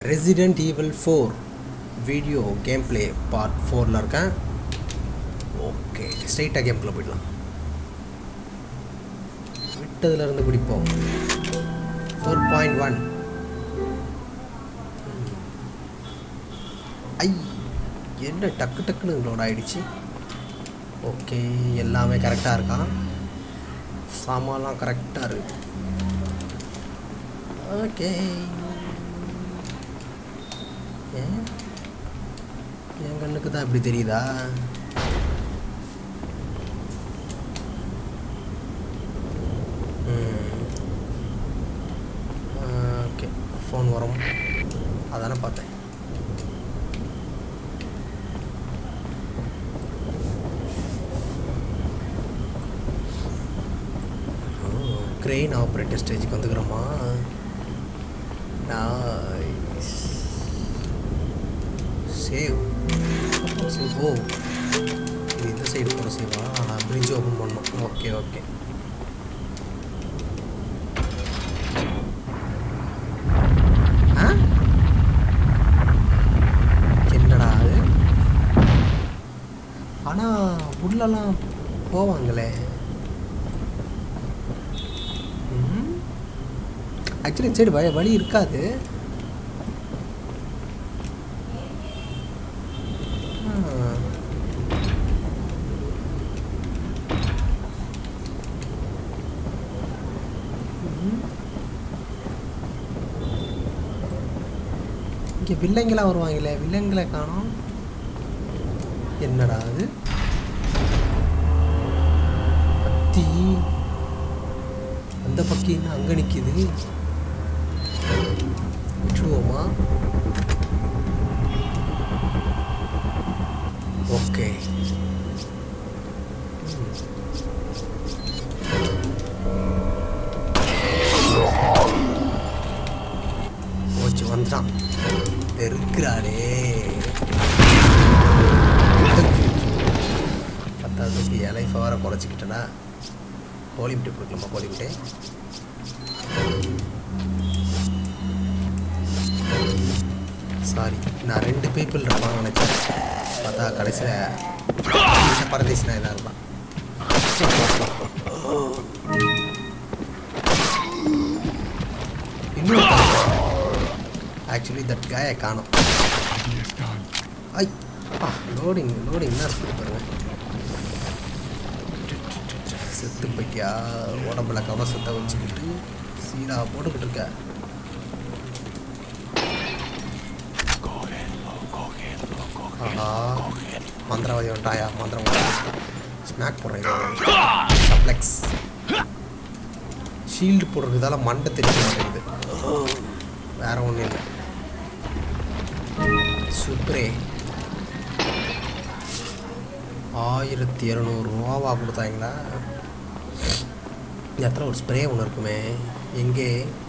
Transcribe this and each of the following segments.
Resident Evil four video game play part ஃபோரில் இருக்கேன் okay ஸ்ட்ரைட்டாக கேம்குள்ளே போயிடலாம் விட்டதுலேருந்து பிடிப்போம் ஃபோர் பாயிண்ட் ஒன் ஐ என்ன டக்கு டக்குன்னு லோட் ஆகிடுச்சு ஓகே எல்லாமே கரெக்டாக இருக்கான் சாமான்லாம் கரெக்டாக இருக்கு ஓகே ஏன் என் கண்ணுக்கு தான் இப்படி தெரியுதா ஓகே ஃபோன் வரும் அதானே பார்த்தேன் கிரெயின் ஆப்ரேட்டர் ஸ்டேஜுக்கு வந்துக்கிறோமா நைஸ் சேவ் சேவ் ஓ இது இந்த சைடு போகிற சேவா பிரிட்ஜ் ஓப்பன் பண்ணணும் ஓகே ஓகே ஆ என்னடா அது ஆனால் உள்ளெல்லாம் போவாங்களே ஆக்சுவலி இந்த சைடு வழி வழி இருக்காது ஆ. ம்ஹும். இங்கே வில்லங்கெல்லாம் வருவாங்களே வில்லங்களை காணோம் என்னடா அது அத்தி அந்த பக்கம் என்ன அங்கே நிற்கிது விட்டுருவோமா ஓகே போச்சு வந்துட்டான் இருக்கிறாரே பத்தாவதுக்கு இலை ஃபவரை குறைச்சிக்கிட்டேனா கோழி முட்டை கொடுக்கலாமா கோழி முட்டை சாரி நான் ரெண்டு பீப்புள் இருப்பான் நினச்சேன் பார்த்தா கடைசியில் பரதேசினா இதாக இருப்பான் இன்னும் ஆக்சுவலி தட் காயை காணும் ஐ ஆ லோடிங் லோடிங் என்ன ஸ்பீட் பாருங்க செத்து போயிட்டியா உடம்புல கவசத்தை வச்சுக்கிட்டு சீரா போட்டுக்கிட்டு இருக்க ஆஹா மந்திரவாதி வந்துட்டாயா மந்திரவாதி ஸ்நாக் போடுறேன் சப்ளெக்ஸ் ஷீல்டு போடுறதுதால மண்டை தெரிய மாட்டேங்குது வேற ஒன்றும் இல்லை சுப்ரே ஆயிரத்தி இரநூறுவாவா கொடுத்தாங்களா இந்த இடத்துல ஒரு ஸ்ப்ரே ஒன்று இருக்குமே எங்கே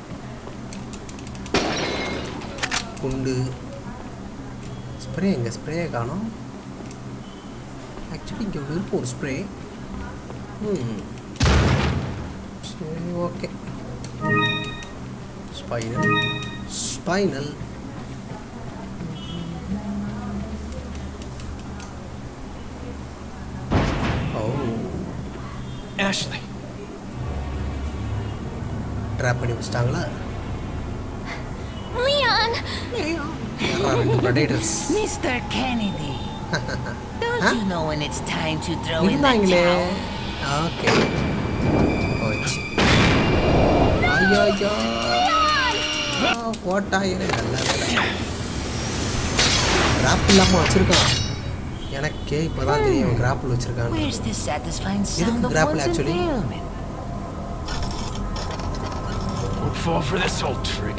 குண்டு ஸ்ப்ரே எங்கே ஸ்ப்ரேயை காணோம் ஆக்சுவலி இங்கே ஒன்று இருக்கும் ஒரு ஸ்ப்ரே ம் சரி okay spinel spinel oh Ashley, drop பண்ணி வச்சிட்டாங்களா Leon! யாரா ரெண்டு predators Mr. Kennedy, don't Huh? you know when it's time to throw in the இருந்தாங்களே towel? ஓகே போச்சு ஐயோ ஐயோ போட்டாயிரு நல்ல வேலை கிராப் இல்லாமல் வச்சுருக்கான் எனக்கே இப்போதான் தெரியும் கிராப்பில் வச்சுருக்கான்னு Where's the satisfying Didn't sound of grapple, one's actually. impalement? won't fall for this old trick.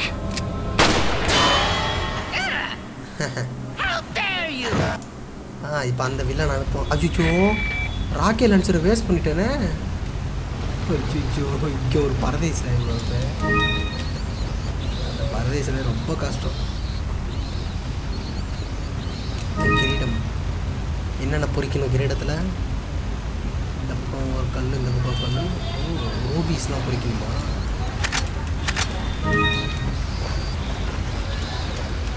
How dare you! ஆ இப்போ அந்த வில்லன் அனுப்போம் அஜிச்சோ ராக்கெட் லான்ச்சரை வேஸ்ட் பண்ணிட்டேனே அஜிச்சோ இங்கே ஒரு பரதேசில் இவ்வளோ அந்த பரதேசில் ரொம்ப கஷ்டம் இந்த கிரீடம் என்னென்ன பொறிக்கணும் கிரீடத்தில் இந்த பக்கம் ஒரு கல் இந்த பக்கம் ஒரு கல் ஓ ரூபீஸ்லாம் பொறிக்கணுமா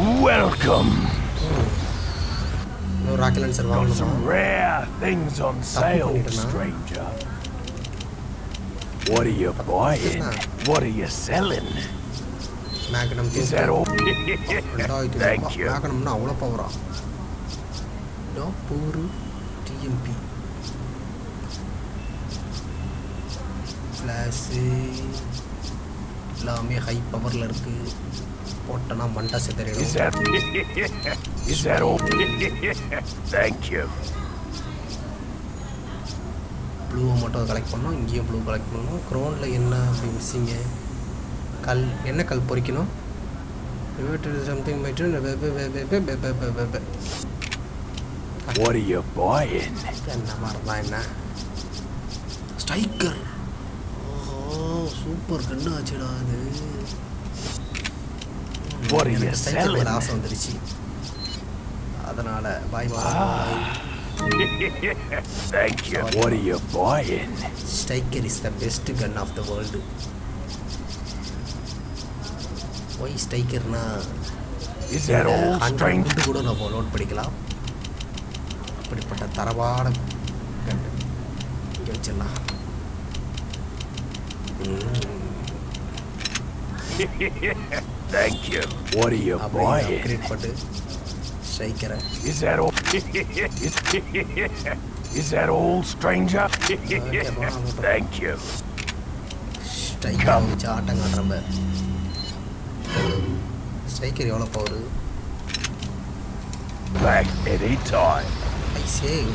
Welcome. இன்னொரு ராக்கெட் லான்ச்சர் Got வாங்கணுமா some rare things on sale, பண்ணிட்டேனா? stranger. What are you buying? What are you selling? Magnum Is that all? ரெண்டாயிரத்தி Thank you. மேக்னம்னா அவ்வளோ பவரா டோப்பூரு டிஎம்பி ஃப்ளாஷு எல்லாமே ஹை பவரில் இருக்குது போட்டோன்னா மண்டா Is சிதறிடும் that? Is that all? Thank you. ப்ளூவை மட்டும் கலெக்ட் பண்ணோம் இங்கேயும் ப்ளூ கலெக்ட் பண்ணோம் க்ரௌண்டில் என்ன அப்படி மிஸ்ஸிங்கு கல் என்ன கல் பொறிக்கணும் something What are you buying? என்ன மாதிரி தான் என்ன ஸ்ட்ரைக்கர் ஓஹோ சூப்பர் கண்ணு ஆச்சுடா அது What are you எனக்கு ஸ்ட்ரைக்கர் selling? மேலே ஆசை வந்துருச்சு அதனால் பாய் மாமா Thank you. What are you buying? Striker is the best gun of the world why ஸ்ட்ரைக்கர்னா Is that all, stranger? Hundred கூட நம்ம நோட் பண்ணிக்கலாம் அப்படிப்பட்ட தரமான கன் இங்கே வச்சிடலாம் Thank you. What are you அப்படியே buying? அப்கிரேட் பண்ணி ஸ்ட்ரைக்கரை Is that all? Is that all, stranger? Thank you. ஸ்ட்ரைக்கரை வச்சு ஆட்டம் காட்டுறப்ப ஸ்ட்ரைக்கர் எவ்வளோ power Back anytime. I save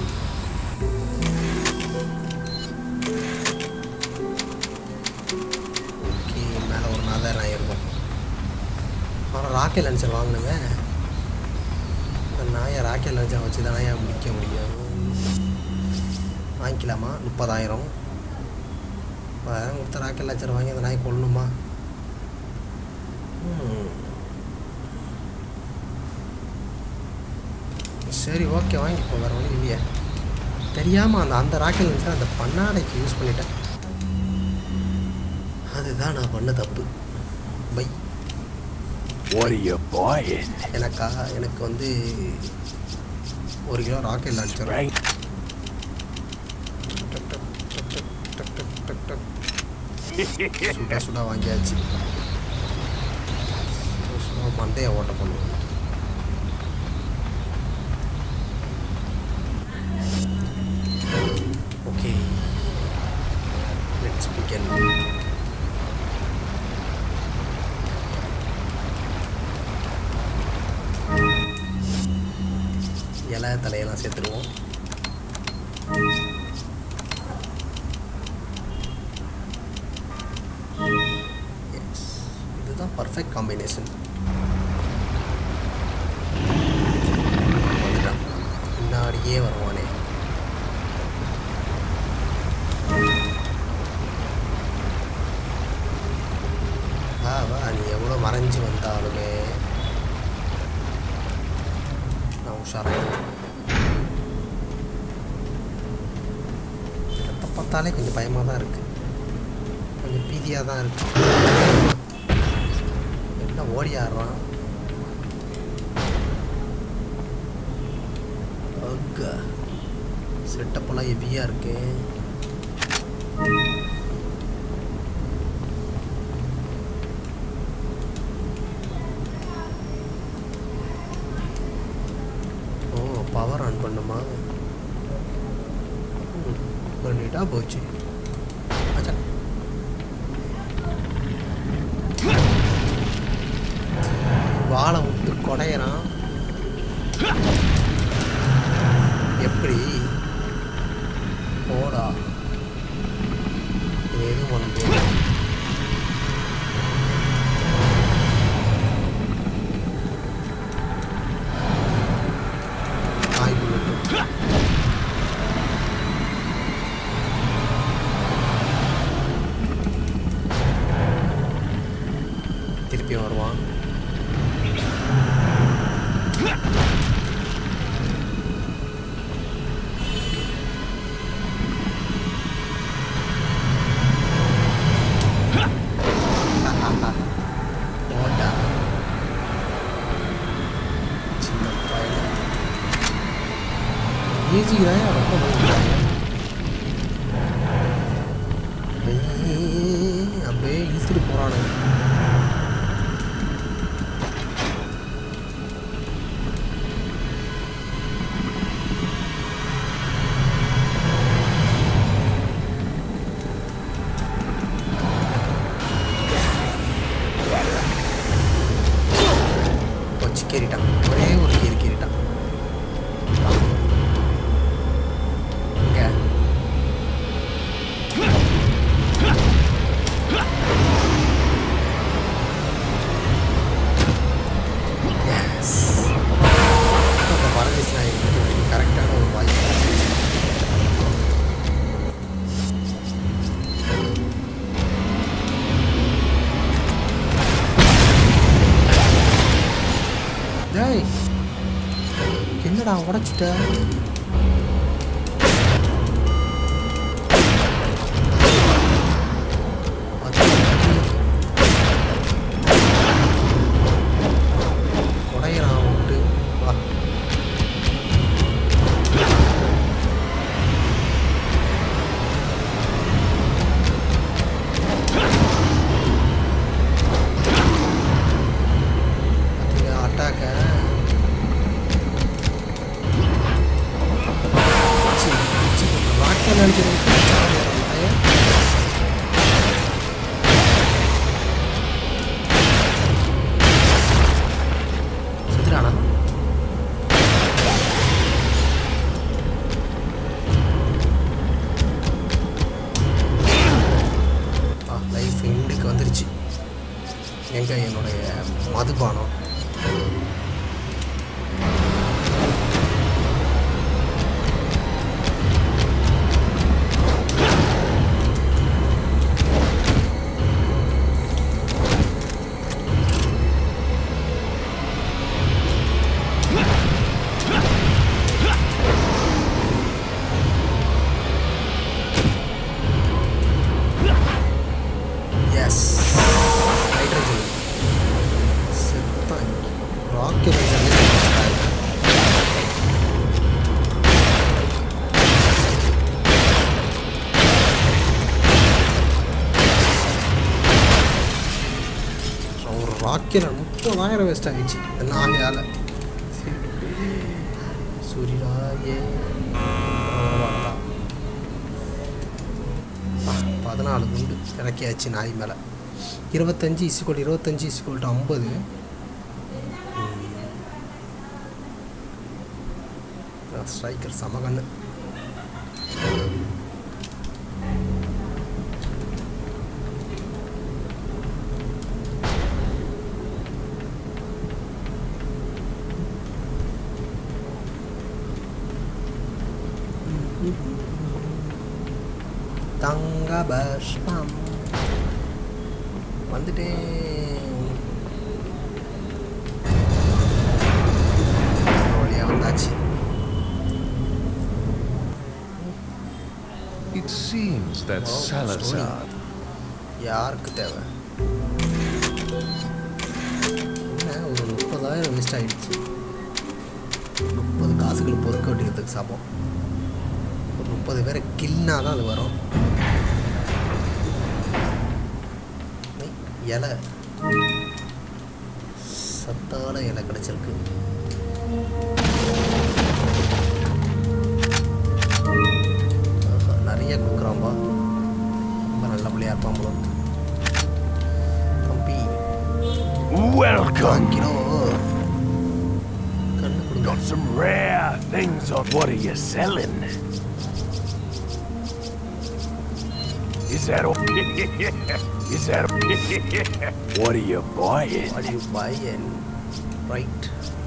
okay மேலே ஒரு நாதாயிரம் ஆயிருக்கும் அப்புறம் ராக்கெட் லான்ச்சர் வாங்கினுங்க இந்த நாயை ராக்கெட் லான்ச்சர் வச்சு தான் நாயை முடிக்க முடியும் வாங்கிக்கலாமா முப்பதாயிரம் முப்பதாயிரம் கொடுத்த ராக்கெட் லான்ச்சர் வாங்கி அந்த நாயை கொல்லணுமா ம். சரி ஓகே வாங்கிப்போம் வேறு வழி இல்லையே தெரியாமல் அந்த அந்த ராக்கெட் லான்ச்சர் அந்த பண்ணாடைக்கு யூஸ் பண்ணிட்டேன் அதுதான் நான் பண்ண தப்பு buy What are you buying? எனக்கா எனக்கு வந்து ஒரு கிலோ ராக்கெட் லான்ச்சர் Right. சுட சுட வாங்கியாச்சு சுட சுட மண்டையை ஓட்ட பண்ணுவோம் ஓகே லெட்ஸ் பிகன் இலை தலையெல்லாம் சேர்த்துருவோம் எஸ் இதுதான் பர்ஃபெக்ட் காம்பினேஷன் வந்துட்டான் முன்னாடியே வருவானே வா வா நீ எவ்வளோ மறைஞ்சு வந்தாலுமே நான் உஷாராயிடுவேன் இடத்த பார்த்தாலே கொஞ்சம் பயமாக தான் இருக்குது கொஞ்சம் பீதியாக தான் இருக்கு என்ன ஓடி ஆடுறான் அக்கா செட்டப்பெல்லாம் ஹெவியாக இருக்கு ஓ பவர் ஆன் பண்ணுமா ம், பண்ணிட்டா போச்சு அச்சா வாழை விட்டு கொடையறான் எப்படி போடா இது எதுவும் பண்ண முடியாது ஆய் புல்லட்டு திருப்பி வருவான் போடா மியூசிக் தான் ரொம்ப நோக்கிறாங்க அப்படியே இழுத்துட்டு போகிறானுங்க வச்சு கேறிட்டான் ஒரே ஒரு கேரி கேறிட்டான் இங்க Yes. அப்ப பரதேசி நாயகனுக்கு கரெக்டான ஒரு வாய்ப்பு கிடைச்சிருச்சு. டேய் என்னடா உடைச்சிட்ட உடையிறான் விட்டு வா அட்டாக்க ராக்கெட் நினைச்சிருக்கேன் சுத்துறானா லைஃப் எண்டுக்கு வந்துருச்சு எங்க என்னுடைய மதுபானம் எஸ் ஹைட்ரஜன் செத்தான் ராக்கெட் ஒரு ராக்கெட் முப்பதாயிரம் வேஸ்ட் ஆகிடுச்சு என்ன ஆகையால் சூரியராயே பதினாலு குண்டு இறக்கியாச்சு நாய் மேலே இருபத்தஞ்சி இசுக்கோல் இருபத்தஞ்சி இசுக்கோல் ஐம்பது ஸ்ட்ரைக்கர் சமகண்ணு தங்க பஷ்பம் வந்துட்டேன் வழியா வந்தாச்சு It seems that Wow, Salazar யாருக்கு தேவை என்ன ஒரு முப்பதாயிரம் வேஸ்ட் ஆயிடுச்சு முப்பது காசுகள் பொறுக்க வேண்டியதுக்கு சமம் ஒரு முப்பது பேரை கில்னா தான் அது வரும் ஐ, இலை சத்தான இலை கிடச்சிருக்கு ஆஹா, நிறைய கொடுக்குறான்பா ரொம்ப நல்லபடியாக இருப்பான் போல இருக்கு. தம்பி Welcome. கிலோ கண்ணு கொடுங்க Got some rare things on. What are you selling? Is that all? Is that all? What are you buying? What you buy and right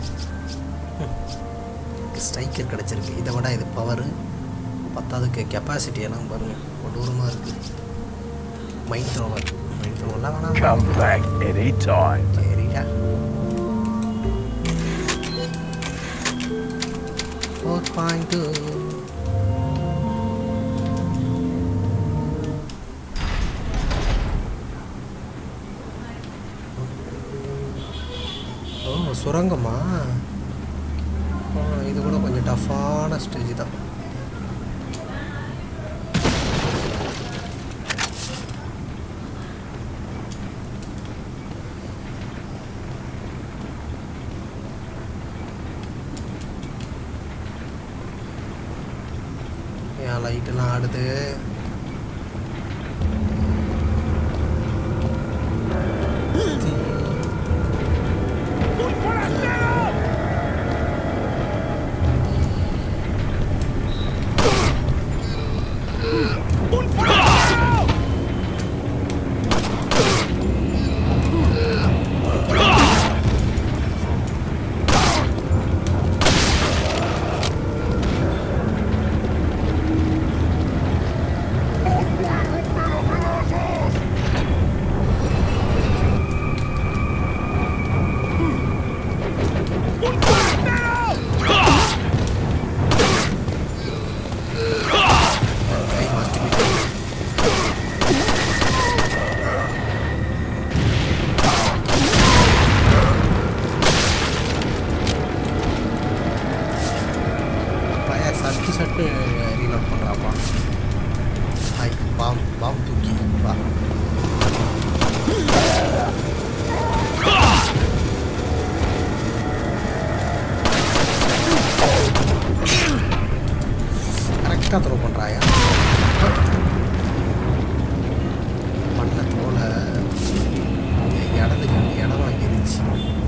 striker கிடச்சிருக்கு இதை விட இது பவரு பத்தாவதுக்கு கெப்பாசிட்டி எல்லாம் பாருங்க கொடூரமாக இருக்குது மைண்ட் த்ரோவர் மைண்ட் த்ரோவர்லாம் வேணாம் Come back anytime. சரிடா ஃபோர் பாயிண்ட் டூ ஓ சுரங்கமா ஆ, இது கூட கொஞ்சம் டஃப்பான ஸ்டேஜ் தான் என் லைட்டெல்லாம் ஆடுது கை must be there. பையன் சட்டு சட்டு ரீலோட் பண்ணுறாப்பா ஹாய் பாம் பாம் தூக்கி வா கரெக்டாக த்ரோ பண்ணுறாயா பண்ண த்ரோல இடத்துக்கு இடம் வாங்கிருச்சு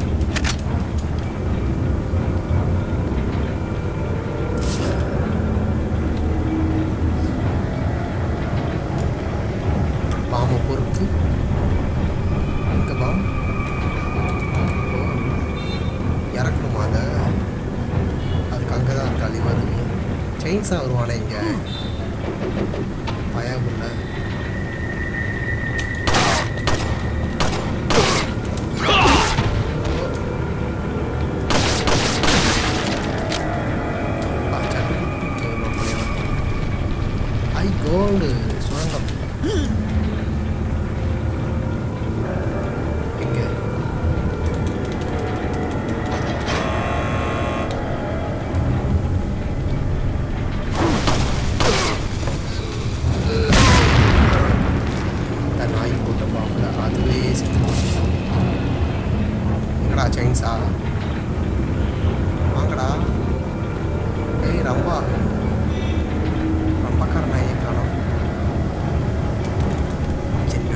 பாம்பை பொறுத்து இங்கே பாம் ஓ, இறக்கணுமா அதை அதுக்கு அங்கே தான் இருக்கா லிவர் செயின்ஸாக வருவானே இங்கே பயபுள்ள ஐ கோல்டு சுரங்கம் எங்கே இந்த நாய் போட்ட பாம்புல அதுவே செத்து போச்சு. எங்கடா செயின்ஸா வாங்கடா ஏய் ரம்பா ரம்பக்கார நாயை காணோம் என்னடா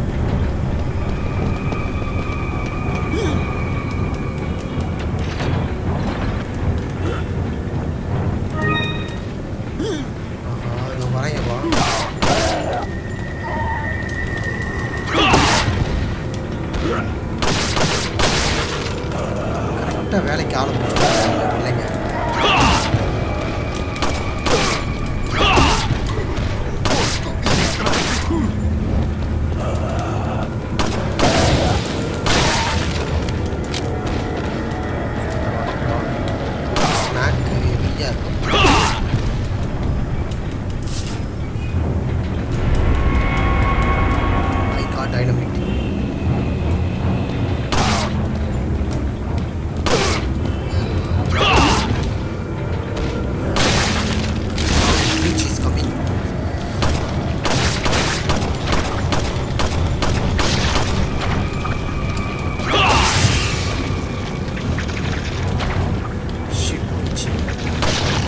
ஆஹா இதோ வரேங்கப்பா கரெக்டாக வேலைக்கு ஆள் போட்டுருக்காங்க இல்லைங்க ஸ்நாக்கு ஹெவியாக இருக்கும் ஐ கா dynamite Which is coming. Shit, bitch.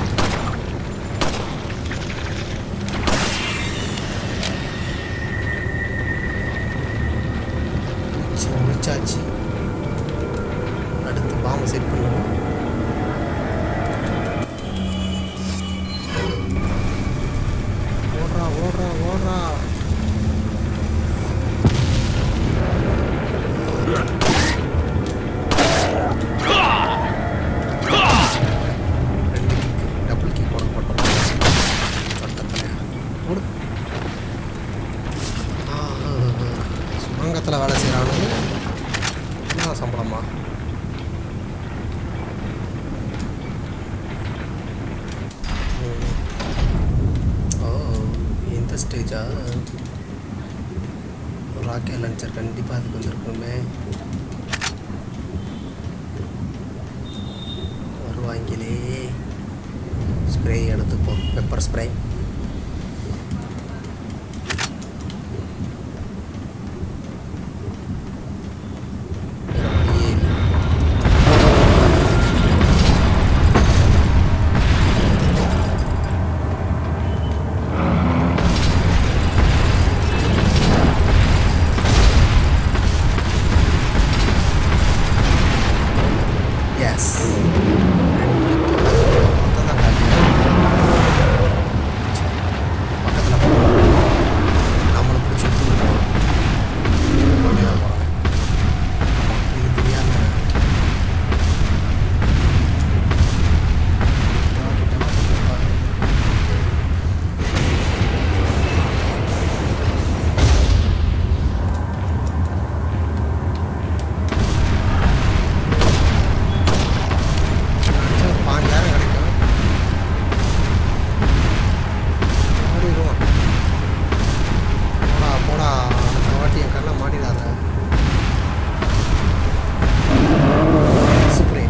சரி, முடிச்சாச்சு அடுத்து பாம்பு செட் பண்ணுவோம் ஓடுறா ஓடுறா ஓடுறா ரெண்டு கிக் டபுள் கிக் போட போட்டோம் சொட்டத்தில் ஓடு சுரங்கத்தில் வேலை செய்கிறானு என்ன சம்பளமா ம். ஓ இந்த ஸ்டேஜா ராக்கெட் லான்ச்சர் கண்டிப்பாக அதுக்கு வந்திருக்கணுமே வருவாங்களே ஸ்ப்ரே எடுத்துப்போம் பெப்பர் ஸ்ப்ரே எஸ் பக்கத்தில் போகலாம் நம்மளை பிடிச்சி தூக்கணும் அப்படிதான் போகிறோம் இது தெரியாம நினைச்சா ஒரு பாஞ்சாயிரம் கிடைக்கும் ஓடிடுவான் போடா போடா அந்த வாட்டி என் கண்ணில் மாட்டிடாத ஸ்ப்ரே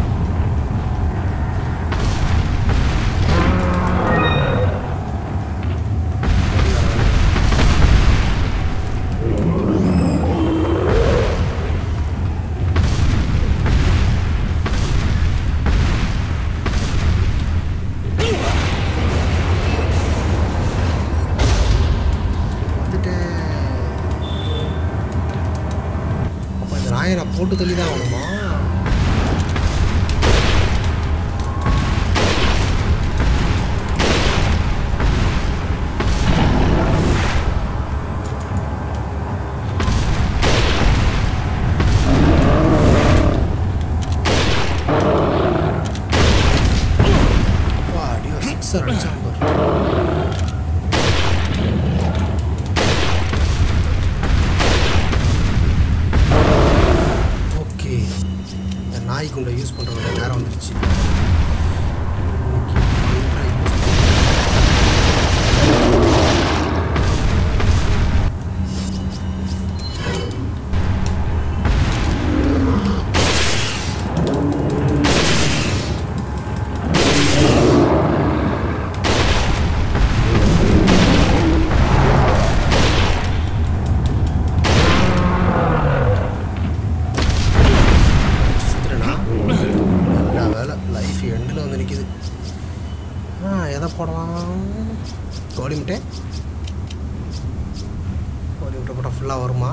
வந்துட்டேன் அப்போ இந்த நாயை நான் போட்டு தள்ளி தான் ஆகணுமா அப்பா, அடியோ சிக்ஸர் அடிச்சான் பாரு ஓகே இந்த நாய் குண்டை யூஸ் பண்ணுற ஒரு நேரம் வந்துருச்சு இன்னைக்கு பண்ற use பண்ண- சுத்துறேனா நல்ல வேலை லைஃப் எண்டில் வந்து நிற்கிது ஆ எதை போடலாம் கோழி முட்டை கோழி முட்டை போட்டால் ஃபுல்லாக வருமா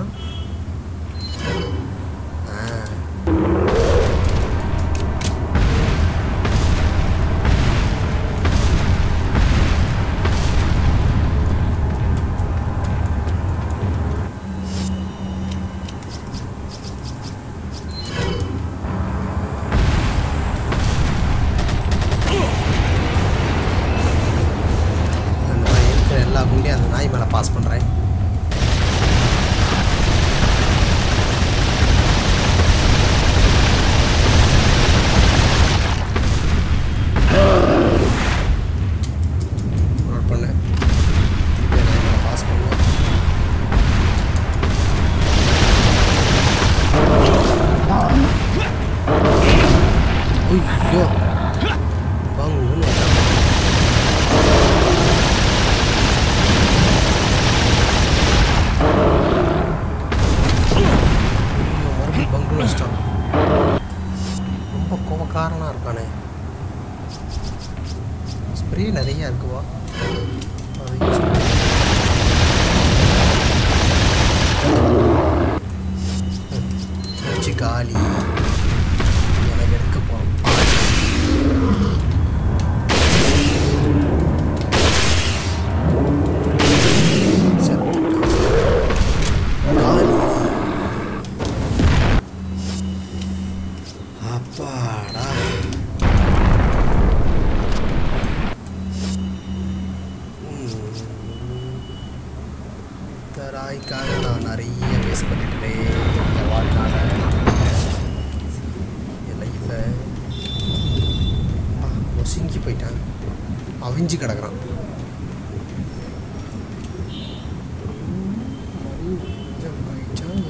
ஆ அந்த மாதிரி இருக்கிற எல்லா குண்டையும் அந்த நாய் மேலே பாஸ் பண்ணுறேன் நோட் பண்ணேன் திருப்பி நாய் மேலே பாஸ் பண்ணேன் ஐயோ பங்குன்னு வச்சான் ஐயோ மறுபடியும் பங்குன்னு வச்சிட்டான் ரொம்ப கோபக்காரனாக இருக்கானே ஸ்ப்ரே நிறைய இருக்குவா அதை யூஸ் பண்ணி வச்சு காலி எனக்கு எடுக்க போகிறோம் காலி அப்பாடா இந்த ராய்க்காக நான் நிறைய வேஸ்ட் பண்ணிட்டேன் இந்த வாழ்நாள என் லைஃப்பை ஒசுங்கி போயிட்டான் அவிஞ்சு கிடக்குறான் கொஞ்சம் போயிட்டான்.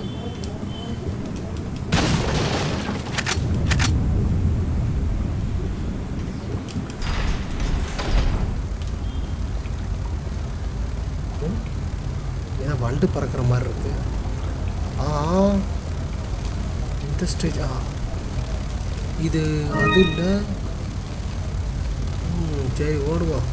நண்டு பறக்கிற மாதிரி இருக்கு ஆ இந்த ஸ்டேஜ் ஆ இது அது இல்லை ம், சரி ஓடுவோம்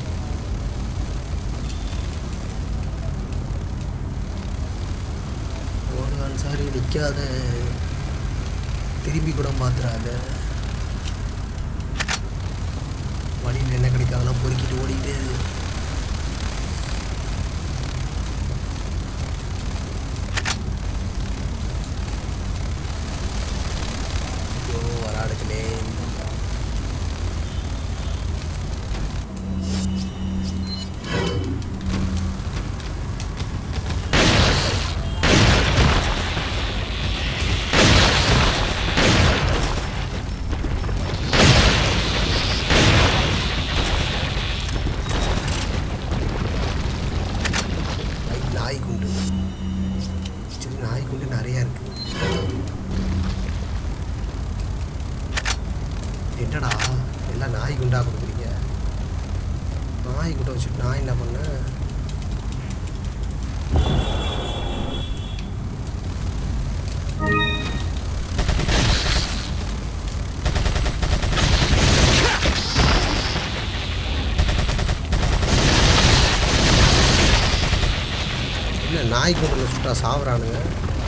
ஓடுவான் சாரி நிற்காத திரும்பி கூட மாத்துறாத வழியில் என்ன கிடைக்காதெல்லாம் பொறுக்கிட்டு ஓடிக்கிட்டே இரு. ஐயோ வராடுகளே ஐ, நாய் குண்டு சரி நாய் குண்டு நிறையா இருக்கு என்னடா எல்லாம் நாய் குண்டா கொடுக்குறீங்க நாய் குண்டை வச்சுட்டு நான் என்ன பண்ணேன் இல்லை நாய் குண்டில் சுட்டா சாவுறானுங்க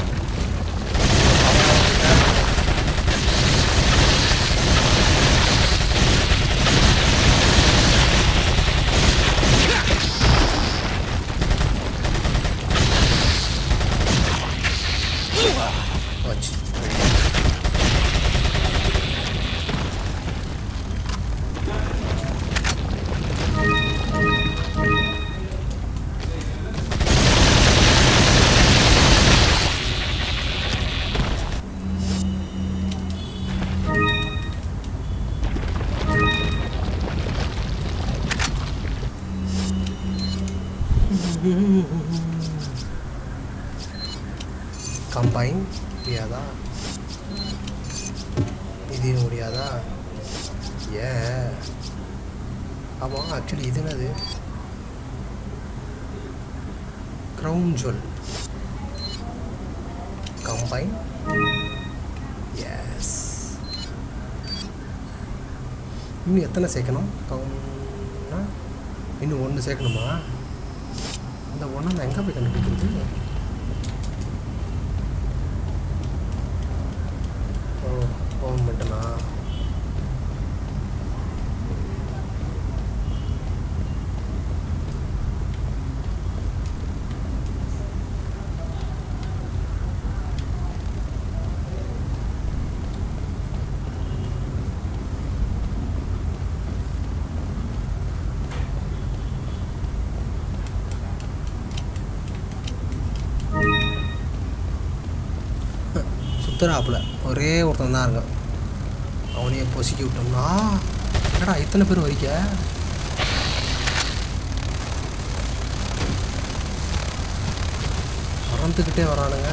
போச்சு கம்பைன் முடியாதா இது முடியாதா ஏ ஆமாம் ஆக்சுவலி இது என்னது க்ரௌன் ஜுவல் கம்பைன் எஸ் இன்னும் எத்தனை சேர்க்கணும் கவுன்னா இன்னும் ஒன்று சேர்க்கணுமா அந்த ஒன்றை நான் எங்கே போய் கண்டுபிடிக்கிறது ஓ ஓன் மட்டும்னா சுத்தராப்புல ஒரே ஒருத்தன் தான் இருக்கான் அவனையே பொசுக்கி விட்டோம்னா என்னடா இத்தனை பேர் வரிக்க பறந்துக்கிட்டே வரானுங்க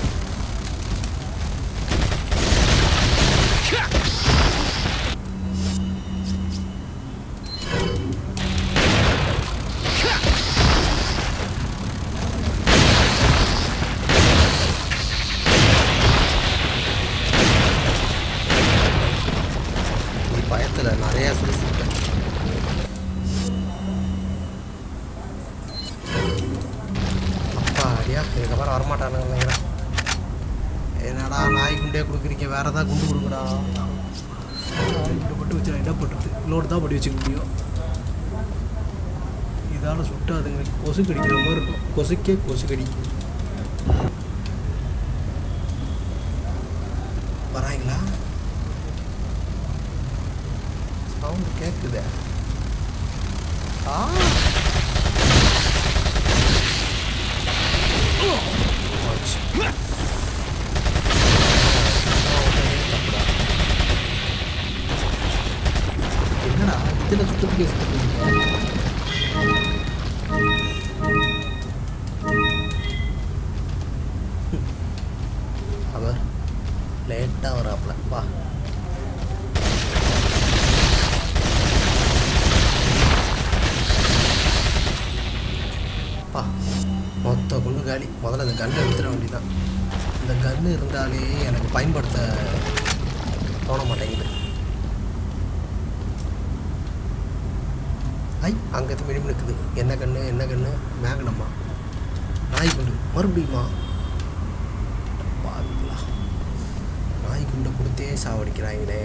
நீ பயத்தில் நிறையா சொல்லி சுட்டேன் அப்பா அடியா இதுக்கப்புறம் வரமாட்டானுங்க நினைக்கிறேன் என்னடா நாய் குண்டே கொடுக்குறீங்க வேற ஏதாவது குண்டு கொடுக்குடா நாய் குண்டு மட்டும் வச்சு நான் என்ன பண்ணுறது லோடு தான் பண்ணி வச்சுக்க முடியும் இதால் சுட்டு அதுங்களுக்கு கொசு கடிக்கிற மாதிரி இருக்கும் கொசுக்கே கொசு கடிக்கும் வராங்களா சவுண்டு கேட்குதே ஆ போச்சு. தப்புடா. என்னடா இதில் சுத்தத்துக்கே சுத்தீங்க அவர் லேட்டாக வராப்புல வா பா மொத்த குண்டு காலி முத அந்த கன்னை எடுத்துட வேண்டியதான் இந்த கன்று இருந்தாலே எனக்கு பயன்படுத்த தோண மாட்டேங்குது ஐ அங்கே மினிமம் நிற்குது என்ன கன்று என்ன கன்று மேகனம்மா நாய் குண்டு மறுபடியுமா பாவிங்களா நாய் குண்டை கொடுத்தே சாவடிக்கிறாங்களே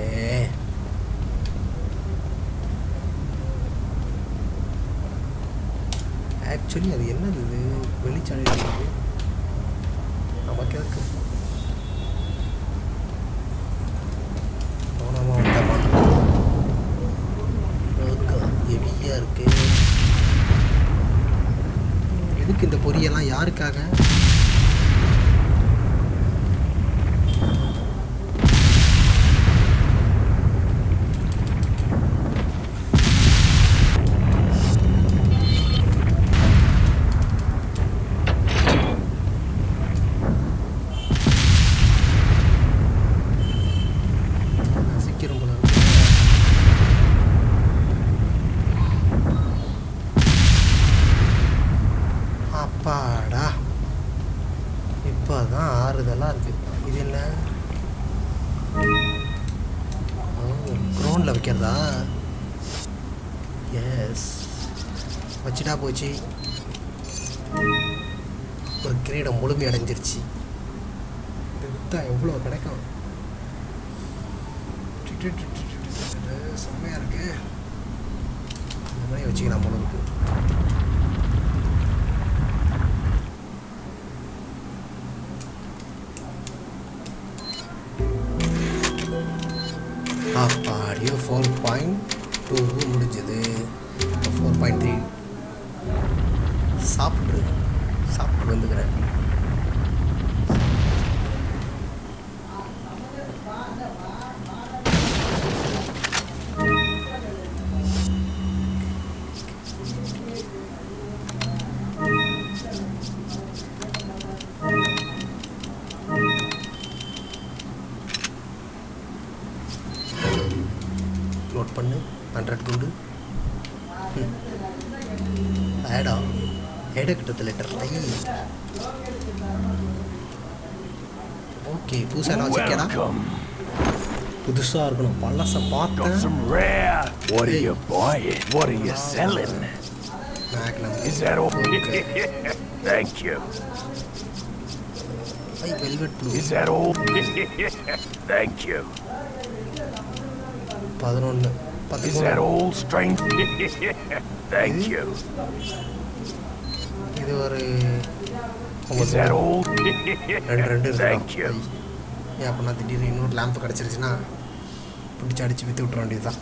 ஆக்சுவலி அது என்னது இது வெளிச்சாலையில் இருக்குது நமக்கு எதுக்கு கவனமாக வந்தமா ஹெவியாக இருக்கு எதுக்கு இந்த பொரியெல்லாம் யாருக்காக சீக்கிரம் போல இருக்கு. அப்பாடா இப்போதான் ஆறுதலாக இருக்கு இது என்ன க்ரௌண்டில் வைக்கிறதா எஸ் வச்சுட்டா போச்சு ஒரு கிரீடம் முழுமை அடைஞ்சிருச்சு இது வித்தா எவ்வளோ கிடைக்கும் செம்மையாக இருக்கு இந்த மாதிரி வச்சுக்கலாம் போல இருக்கு அப்பாடியோ ஃபோர் பாயிண்ட் டூ முடிஞ்சது ஃபோர் பாயிண்ட் த்ரீ சாப்பிட்ரு சாப்பிட்டு வந்துக்கிறேன் நோட் பண்ணு ஹண்ட்ரட் குண்டு ஆடா எடக்கிட்டது லெட்டர் ஐ ஓகே புதுசாக என்ன வச்சுக்கடா Welcome. புதுசாக இருக்கணும் பழசை Got பார்த்தேன் some rare. What are you buying? What are you selling? Magnum Is that all? Thank you. ஐ velvet blue Is that all? Thank you. பதினொன்று Is that பத்து all, strange? Thank you. இது ஒரு Is that all? ரெண்டு ரெண்டு Thank you. இருக்கலாம். ஐ. ஏன் அப்படின்னா திடீர்னு இன்னொரு லேம்ப் கிடச்சிருச்சுன்னா பிடிச்சி அடிச்சு விற்று விட்டுற வேண்டியதுதான்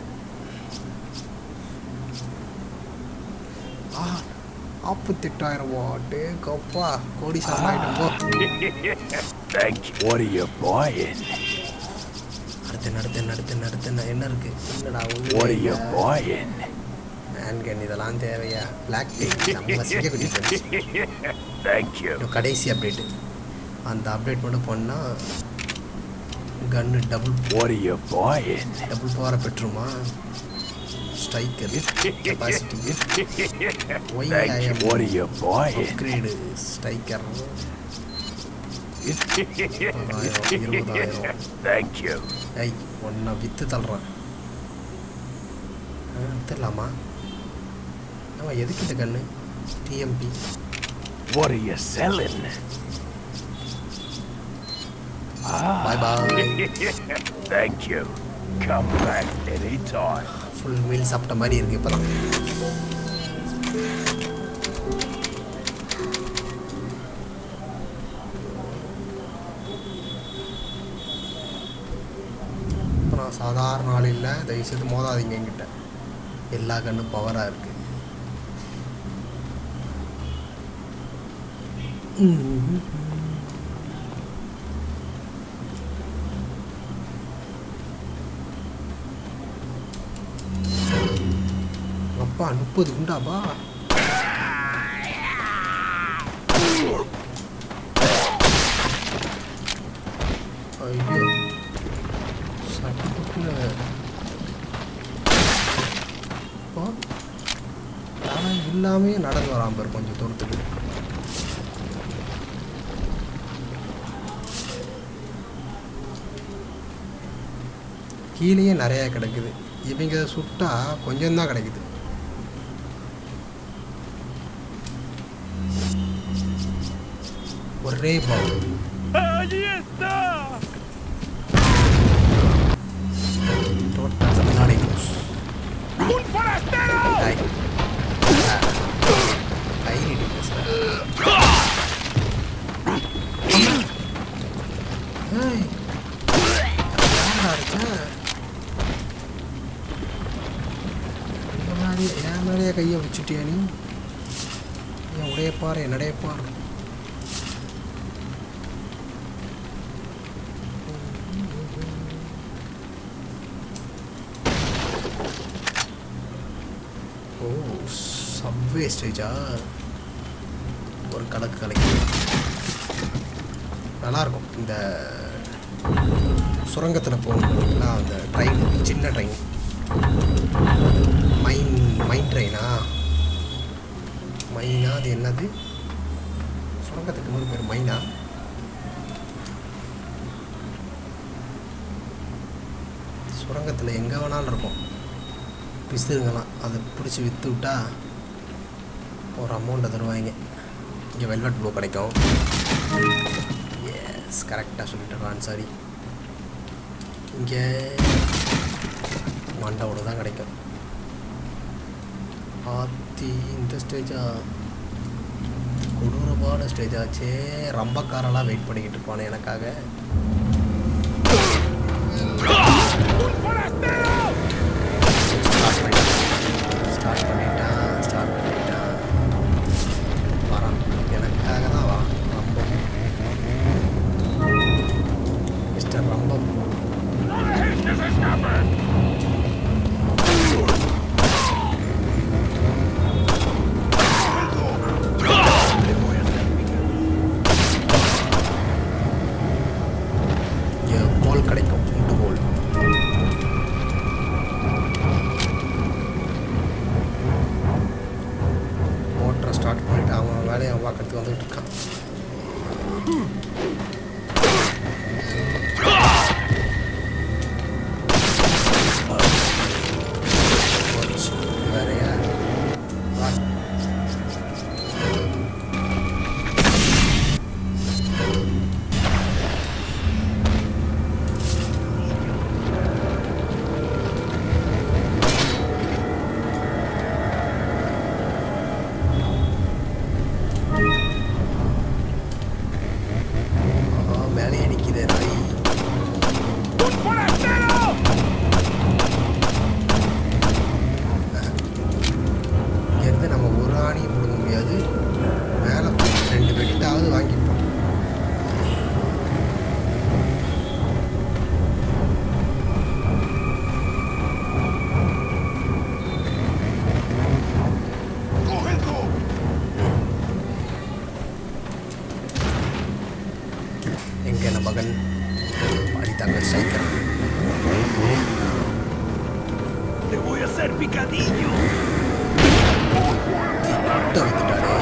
ஆ நாற்பத்தெட்டாயிரம் வாட்டு கப்பா கோடி சமாயிட்டும் போ Thank you. What are you buying? அடுத்து அடுத்து அடுத்து அடுத்து என்ன இருக்கு என்னடா What are you buying? Handgun இதெல்லாம் தேவையா பிளாக் நம்ம சிங்கக்குட்டி friends. Thank you. இன்னும் கடைசி அப்டேட்டு அந்த அப்டேட் மட்டும் பண்ணால் gun double What are you buying? Double பவரை பெற்றுமா striker capacity why Thank you. What are you buying? Upgrade striker இருபதாயிரம். Thank you. ஐய் ஒன்றை விற்று தள்ளுறேன் வித்துடலாமா ஆமாம் எதுக்கு இந்த கன்று TMP What are you selling? Bye bye Thank you. Come back anytime. Full meal சாப்பிட்ட மாதிரி இருக்கு இப்போதான் இப்போ நான் சாதாரண ஆள் இல்லை தயவுசெய்து மோதாதீங்க என்கிட்ட எல்லா கண்ணும் பவராக இருக்கு அப்பா முப்பது குண்டாப்பா ஐயோ சட்டுன்னு அப்பா ஆனால் இல்லாமே நடந்து வராம பாரு கொஞ்சம் தூரத்துக்கு கீழேயே நிறையா கிடைக்குது இவங்க சுட்டா கொஞ்சம் தான் கிடைக்குது ஒரே பாவம் ¡Allí está! Total Tamil Nadu ¡Un forastero! Ay. கை நீட்டி பேசுகிறேன் ஏய் யாரா அடிச்சேன் முன்னாடி என் மேலேயே கையை வச்சுட்டியா நீ என் உடையப்பார் என்னுடைய பார் ஓ சப்வே ஸ்டேஜா ஒரு கலக்கு கலக்கி நல்லாயிருக்கும் இந்த சுரங்கத்தில் போகணுங்களா அந்த ட்ரெயின் சின்ன ட்ரெயின் மைன் மைன் ட்ரெயினா மைனா அது என்னது சுரங்கத்துக்கு ஒரு பேர் மைனா சுரங்கத்தில் எங்கே வேணாலும் இருக்கும் பிசுறுங்களாம் அதை பிடிச்சி விற்று விட்டா ஒரு அமௌண்ட்டை தருவாங்க இங்கே வெல்வெட் ப்ளூ கிடைக்கும் எஸ் கரெக்டாக சொல்லிட்டு சாரி இங்கே மண்டவோட தான் கிடைக்கும் ஆத்தி இந்த ஸ்டேஜா கொடூரமான ஸ்டேஜ் ஆச்சே ரம்பக்காரெல்லாம் வெயிட் பண்ணிக்கிட்டு இருப்பானே எனக்காக ஸ்டார்ட் பண்ணிட்டான் ஸ்டார்ட் பண்ணிட்டான் ஸ்டார்ட் பண்ணிட்டான் வரான் எனக்காக தான் வா ரம்பம் மிஸ்டர் ரம்பம் இங்கே கோல் கிடைக்கும் உண்டு கோல் மோட்டரை ஸ்டார்ட் பண்ணிட்டு அவன் வேலையை அவன் பார்க்கறதுக்கு வந்துட்டு இருக்கான் போச்சு. இது வேறயா வா ஆஹா, மேலே அடிக்குது நாய் ¡Un forastero! இங்கேருந்து நம்ம ஒரு ஆணியும் பிடுங்க முடியாது மேலே போய் ரெண்டு வெட்டாவது வாங்கிப்போம் எங்கே நம்ம மகன் அடித்தாங்க striker ¡Te voy a hacer picadillo! கிட்ட வந்துட்டாரே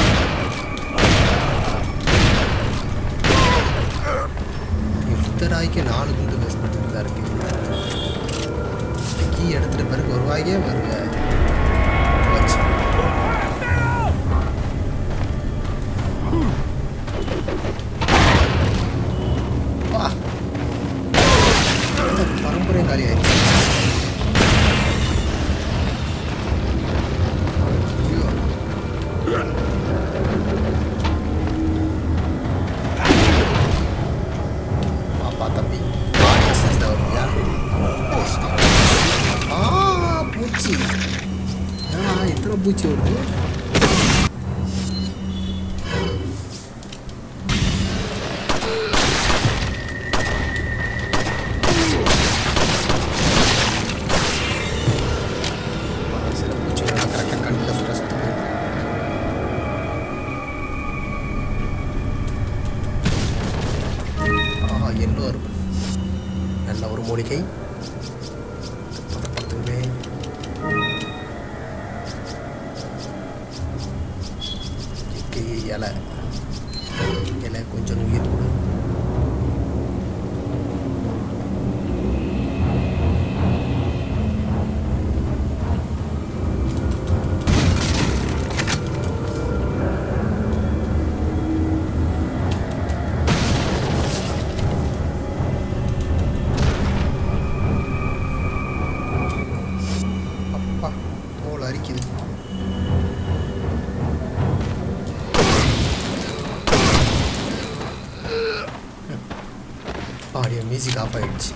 இஃப்தராய்க்கு நாலு குண்டு வேஸ்ட் பண்ணிட்டு தான் இருக்கு கீ எடுத்துட்ட பிறகு வருவாயே வருவ வச்சு வா. இந்த பரம்பரை காலி ஆயிடுச்சு ஐயோ பாப்பா தம்பி பாடி செஞ்சா வருவியா ஆ பூச்சி ஏன்னா இத்தனை பூச்சி வருது சில பூச்சிகள் கரெக்டாக கண்ணில் சுட சுத்த போயிடும் ஆஹா எல்லோ இருக்கும் நல்ல ஒரு மூலிகை பதப்படுத்துங்களே இயற்கை இலை இலை கொஞ்சம் உயிர் கொடு மியூசிக் ஆஃப் ஆயிடுச்சு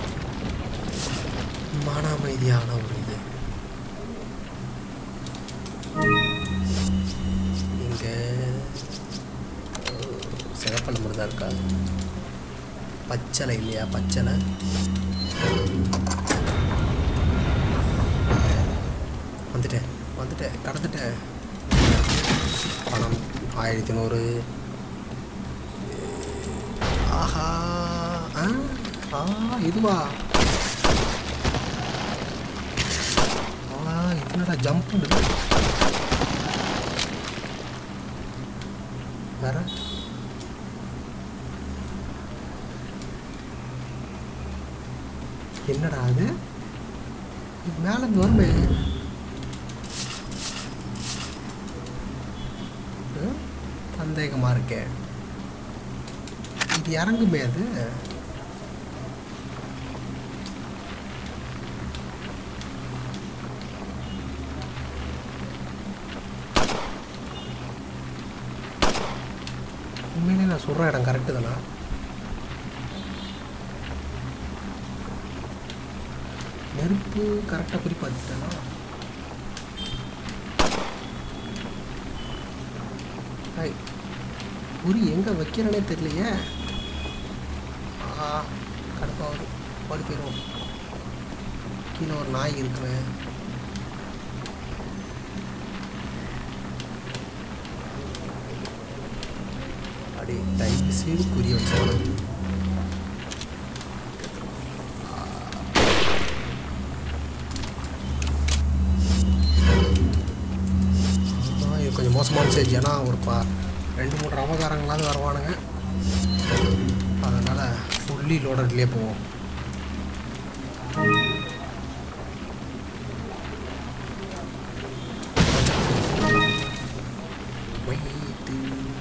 மன அமைதியான ஒரு இது இங்கே சிகப்பல் மாதிரி தான் இருக்கா பச்சளை இல்லையா பச்சளை வந்துட்டேன் வந்துட்டேன் கடந்துட்டேன் பணம் ஆயிரத்தி நூறு ஆஹா ஆ ஆ இதுவா ஆ இது என்னடா ஜம்ப் பண்ணுது வேற என்னடா அது இது மேலே இருந்து வருமே ம், சந்தேகமா இருக்கே இது இறங்குமே அது உண்மையிலே நான் சொல்கிற இடம் கரெக்டு தானா நெருப்பு கரெக்டாக குறி பார்த்துட்டேனா ஹாய் குறி எங்கே வைக்கிறேனே தெரியலையே ஆ கடுப்பாக வரும் ஓடி போயிடுவோம் கீழே ஒரு நாய் இருக்குவேன் அப்படி தயவு செய்து குறி வச்சோம் இது கொஞ்சம் மோசமான ஸ்டேஜ் ஏன்னா ஒரு பா ரெண்டு மூணு ரவகாரங்களாவது வருவானுங்க அதனால் ஃபுல்லி லோடட்லேயே போவோம் Wait.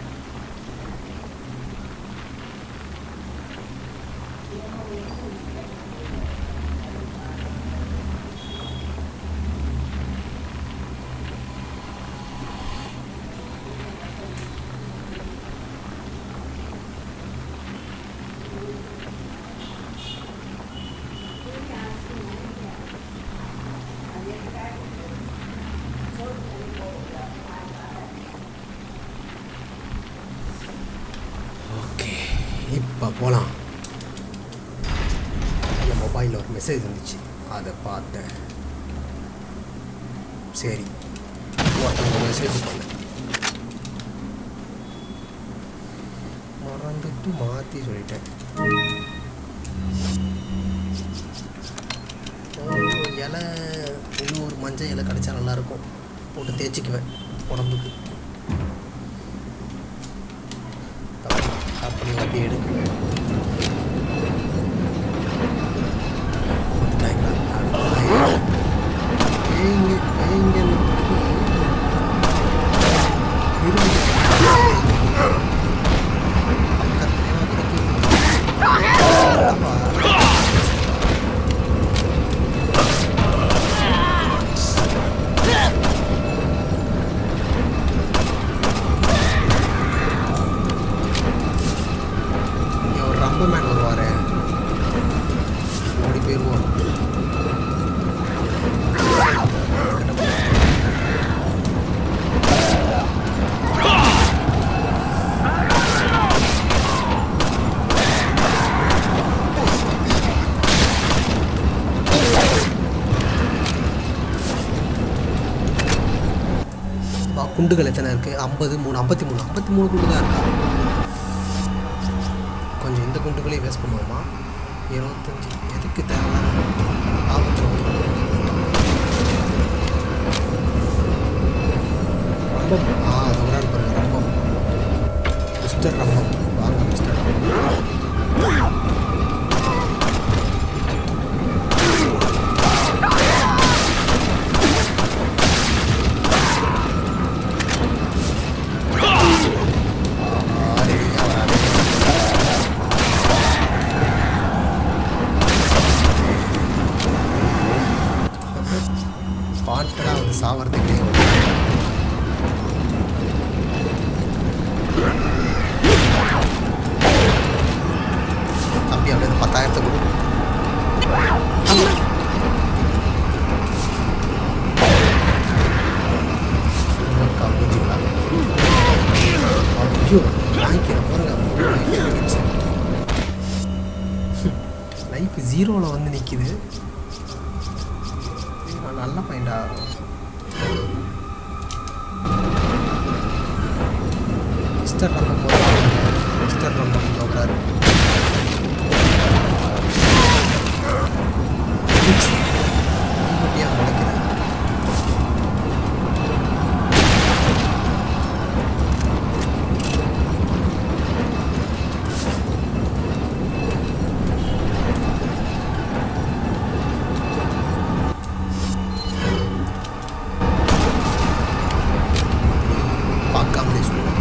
ஓகே இப்போ போகலாம் என் மொபைலில் ஒரு மெசேஜ் வந்துச்சு அதை பார்த்தேன் சரி ஒருத்தவங்க மெசேஜ் பண்ண மறந்துட்டு மாற்றி சொல்லிட்டேன் ஓ இலை இன்னும் ஒரு மஞ்சள் இலை கிடைச்சா நல்லாயிருக்கும் போட்டு தேய்ச்சிக்குவேன் உடம்புக்கு அப்படி வண்டி எடு வந்துட்டாங்களா? ஏங்க, ஏங்க. இருங்க. பக்கத்துலயே கிடைக்குது. அப்பா. இங்க ஒரு ரம்ப மேன் வருவாரு ஓடி போயிடுவோம் ஆ, குண்டுகள் எத்தனை இருக்குது ஐம்பது மூணு ஐம்பத்தி மூணு ஐம்பத்தி மூணு குண்டு தான் இருக்கா கொஞ்சம் இந்த குண்டுகளையும் வேஸ்ட் பண்ணுவோமா இருபத்தஞ்சி எதுக்கு தேவையில்லாம ஆபத்தில் வரும் ரம்பம் ஆ அதை விட பாருங்க ரம்பம் மிஸ்டர் ரம்பம் வாங்க மிஸ்டர் ரம்பம் ஆ, ரெடியா வராது பான்கடா வந்து சாவறதுக்கே தம்பி அப்படியே அந்த பத்தாயிரத்தை கொடு ஜீரோவில் வந்து நிற்கிது நல்ல பையன்டா மிஸ்டர் ரம்பம் போகிறாரு மிஸ்டர் ரம்பம் போகிறாரு குட்டியாக முளைக்கிறேன் பார்க்காமலே சொல்லுவேன்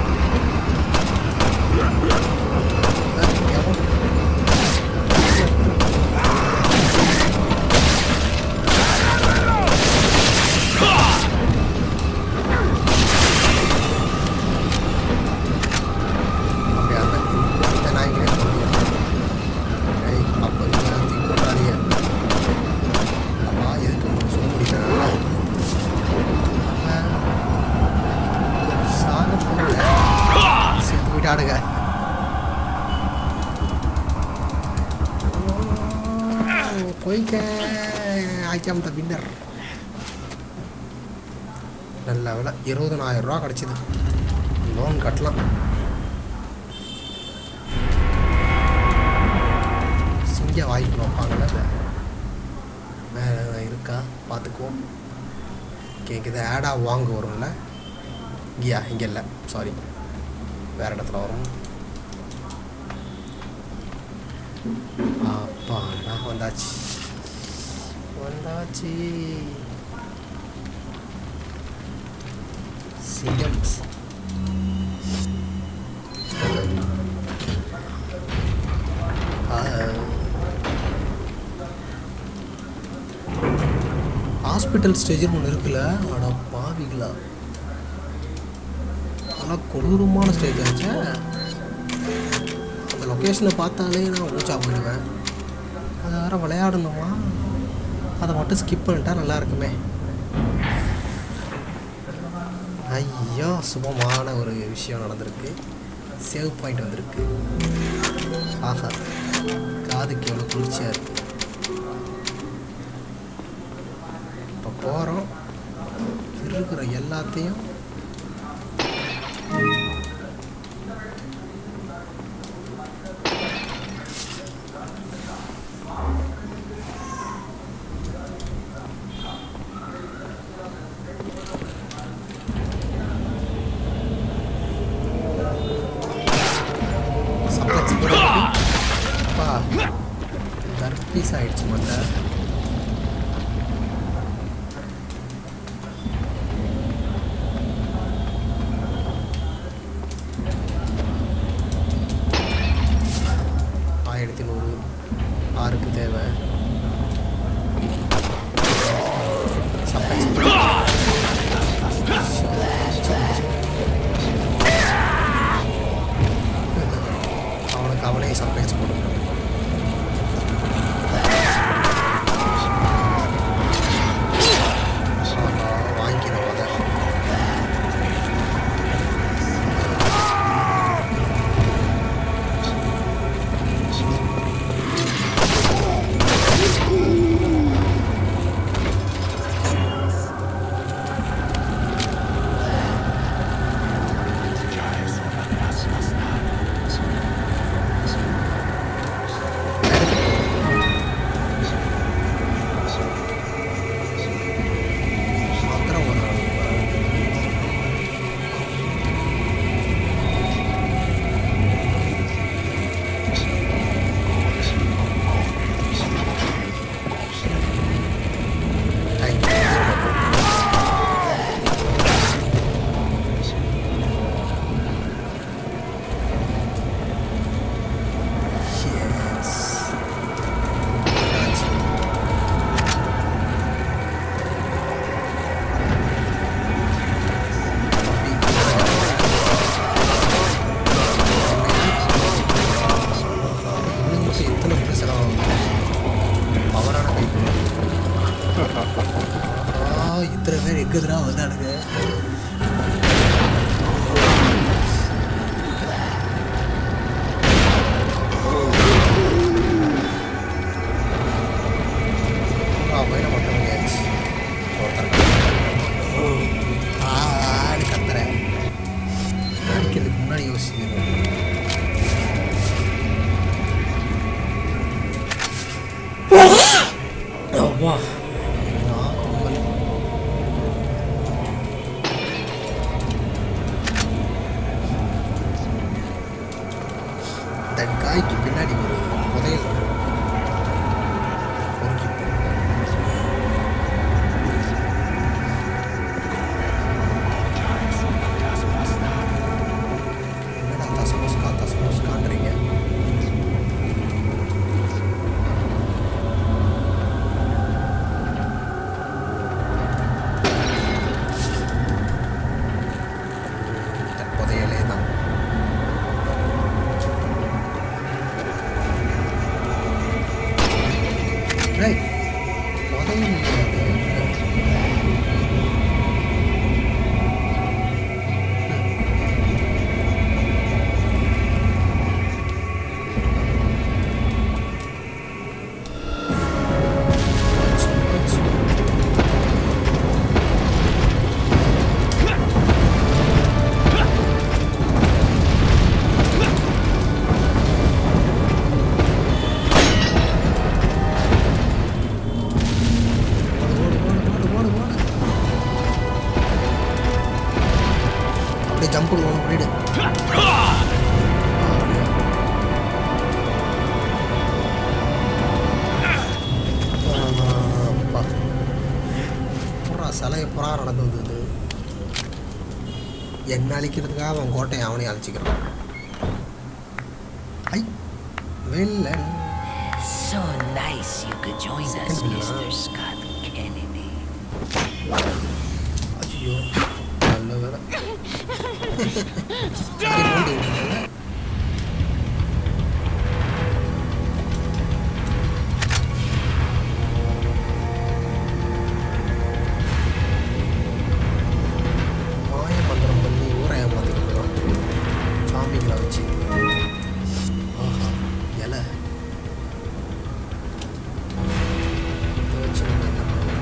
எவன் அப்படி அந்த இந்த நாய்களே சொல்லுவோம் ஏய் அப்போ நீங்கள் தூக்கி போட்டாதீங்க அப்பா எதுக்கு உங்களுக்கு சொல்ல முடியல சாக போகல சேர்த்து போயிட்டு ஆடுங்க போய்க்க ஐக்காம் த வின்னர் நல்ல விலை இருபதனாயிரம் ரூபா கிடச்சிது லோன் கட்டலாம் சிங்க வாய்ப்பு வைப்பாங்கல்ல இதை. வேற எதாவது இருக்கா பார்த்துக்குவோம் கேட்குது ஆடாக வாங்க வரும்ல இங்கேயா இங்கே இல்லை சாரி வேறு இடத்துல வரும் அப்பாடா வந்தாச்சு வந்தாச்சு சிங்கம் ஹாஸ்பிட்டல் ஸ்டேஜ்னு ஒன்று இருக்குல்ல அட பாவிங்களா ஆனால் கொடூரமான ஸ்டேஜ் ஆச்சே அந்த லொக்கேஷனை பார்த்தாலே நான் மூச்சா போயிடுவேன் அதை வேற விளையாடணுமா அதை மட்டும் ஸ்கிப் பண்ணிட்டா நல்லா இருக்குமே ஐயோ சுபமான ஒரு விஷயம் நடந்திருக்கு சேவ் பாயிண்ட் வந்திருக்கு ஆஹா காதுக்கு எவ்வளோ குளிர்ச்சியாக இருக்கு இப்போ போகிறோம் இருக்கிற எல்லாத்தையும் சப்ளெக்ஸ் அப்பா தர்பீஸ் ஆயிடுச்சு மண்டை ஆயிரத்தி நூறு ஆறுக்கு தேவை சப்ளெக்ஸ் அவனுக்கு அவனே சர்ப்ரைஸ் போட்டுக்கிறான் வாங்கிக்கிறேன் முத மாத்திரம் ஒரு Yes. இவனுக்கு எத்தனை பிரச்சனை பவரான கைப்பு ஆ இத்தனை பேர் எங்குதுடா வந்தானுங்க கோயிலை மட்டும் முடியாச்சு ஒருத்தர் ஆடு கத்துறேன் அடிக்கிறதுக்கு முன்னாடி யோசிக்கணும் அப்பா நான் கம்பல். இந்த காய்க்கு பின்னாடி ஒரு புதையல் இருக்கு. பொறுக்கி போ. என்னடா தஸ்மோஸ்கா தஸ்மோஸ்கான்றீங்க இந்த புதையலே தான் Right. புதையல் இல்லையா அது? ஓடு, ஓடு, ஓடு, ஓடு, ஓடு, ஓடு. அப்படியே ஜம்ப் ஒன்று பண்ணிடு அப்பா புறா சிலையை புறா நடந்து வந்தது என்ன அழிக்கிறதுக்காக அவன் கோட்டையை அவனையும் அழிச்சிக்கிறான் ஐ வெள்ளன் So nice you could join us, Second Mr. Scott Kennedy. ஐயோ நல்ல வேலை சரி, நோண்டி விட்டுட்டேன்ல. மாய மந்திரம் பண்ணி ஊரை ஏமாத்திருக்கலாம் சாமிகளை வச்சு ஆஹா இலை இதை வச்சு நம்ம என்ன பண்ணலாம்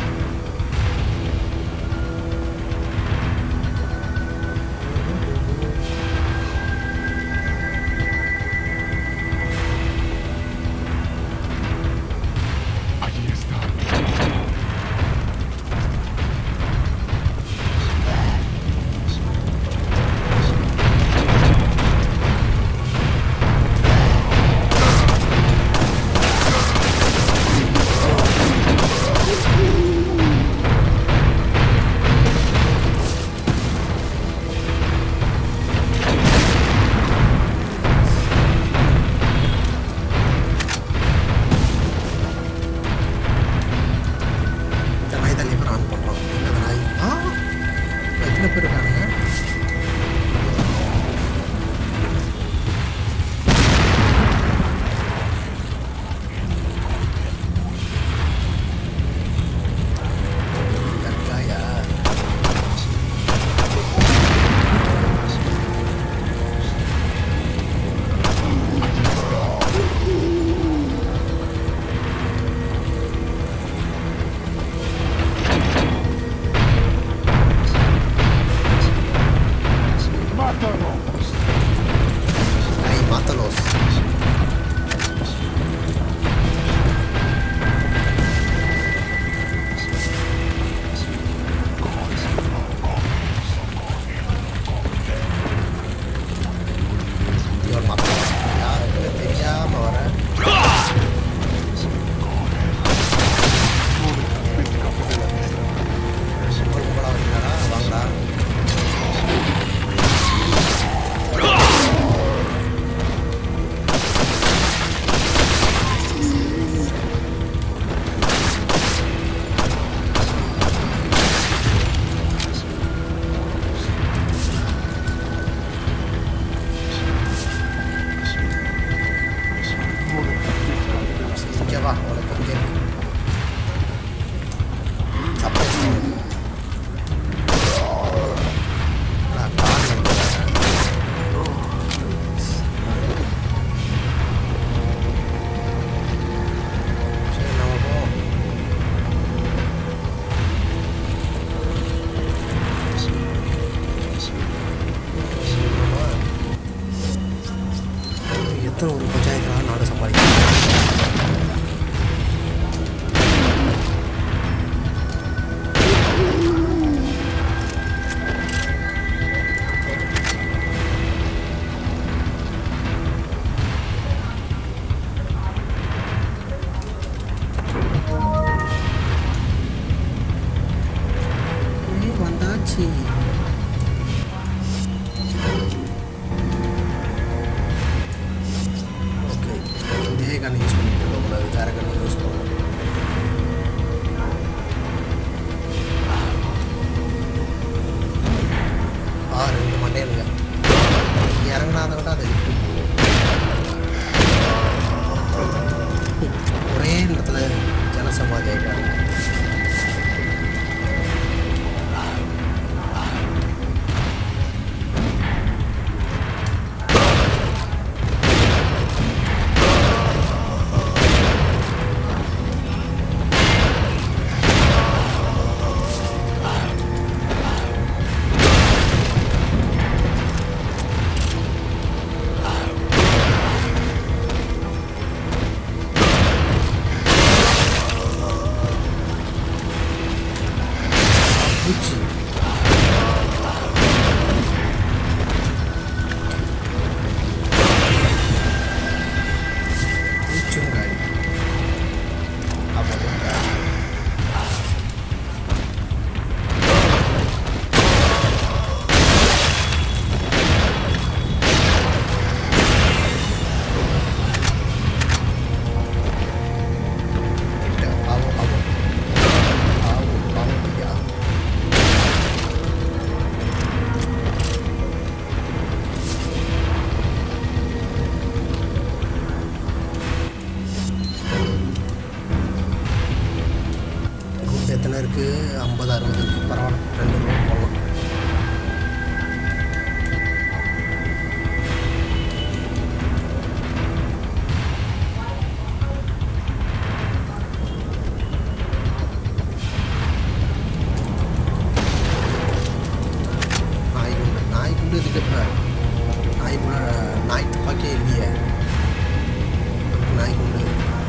எத்தனை இருக்குது ஐம்பது அறுபது இருக்குது பரவாயில்ல ரெண்டு ரூபா போடலாம் நாய் குண்டு நாய் குண்டு இதுக்கு இப்போ நாய் குள்ள நாய் துப்பாக்கியே இல்லையே அதுக்கு நாய் குண்டு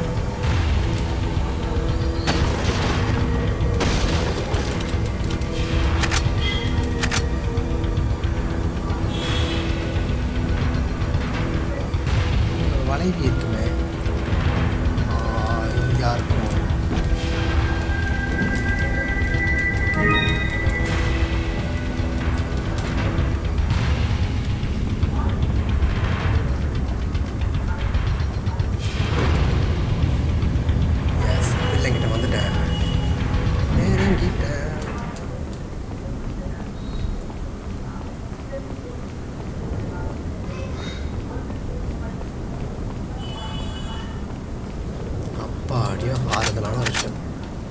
வளைவி இருக்குமே ஆ, இங்கயா இருக்கும் எஸ் பிள்ளைங்கிட்ட வந்துட்டேன் நெருங்கிட்டேன் அப்பாடியோ ஆறுதலான விஷயம்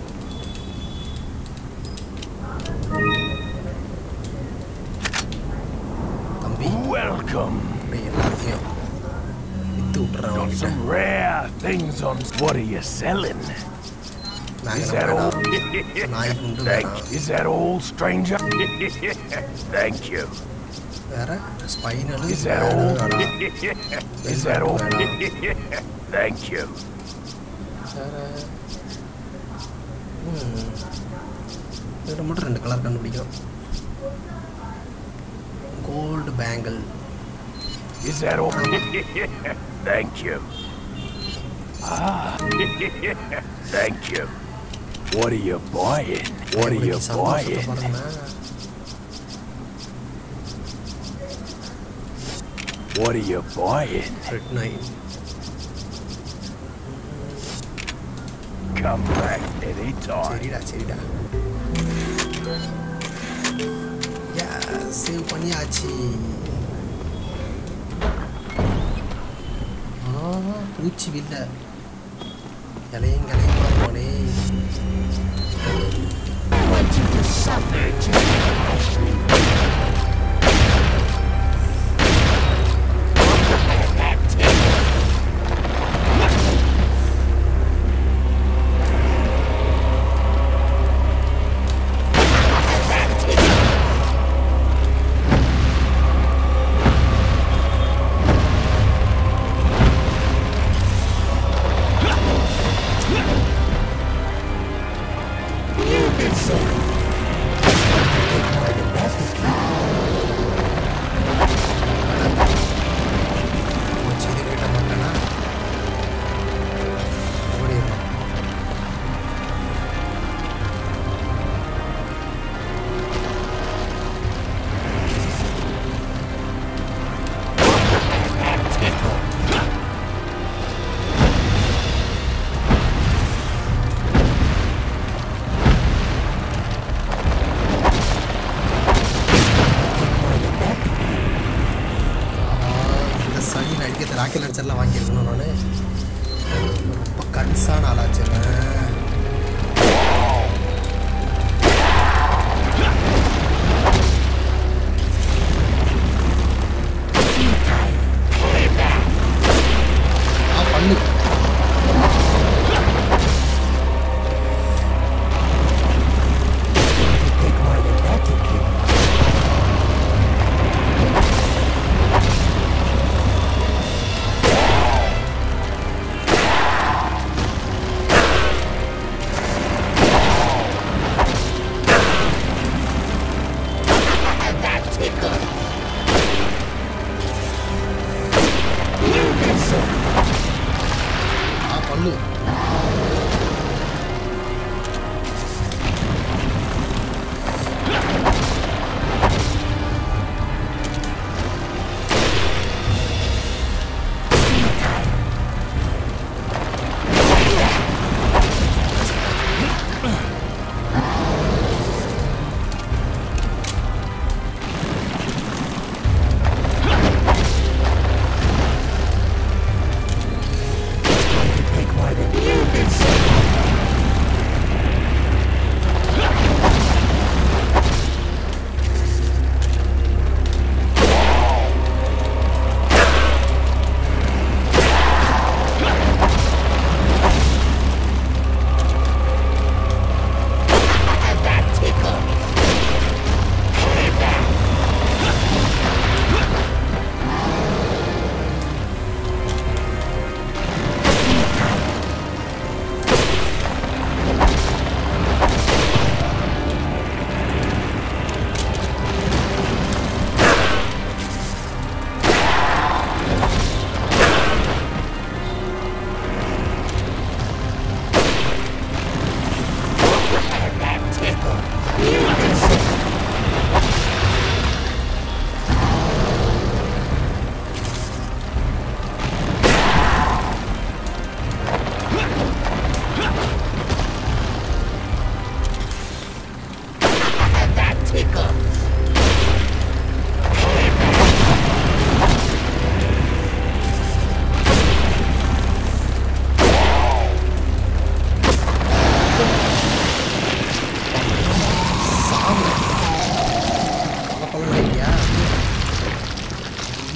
தம்பி Welcome. அப்படியே எல்லாத்தையும் வித்து விட்டுறேன் Got அவன்கிட்ட some rare things on. What are you selling? Is that மேங்கனம் all? வேணாம் நாய் குண்டு Thank, வேணாம் is that all, stranger? Thank you. வேற ஸ்பைனலு Is that வேற all? வேணாம் Is that all? Thank you. வேற ம் இதில் மட்டும் ரெண்டு கலர் கண்டுபிடிக்கணும் gold bangle Is that all? Thank you. Ah. Thank you. What are you buying? What are you சந்தோஷத்தை buying? பாருங்களேன் What are you buying? Red nine Come back anytime. சரிடா சரிடா யா சேவ் பண்ணியாச்சு ஆ பூச்சி வில்ல இலையும் கலையும் பார்ப்போனே பூச்சி இது கிட்ட மாட்டேனா ஓடிடணும்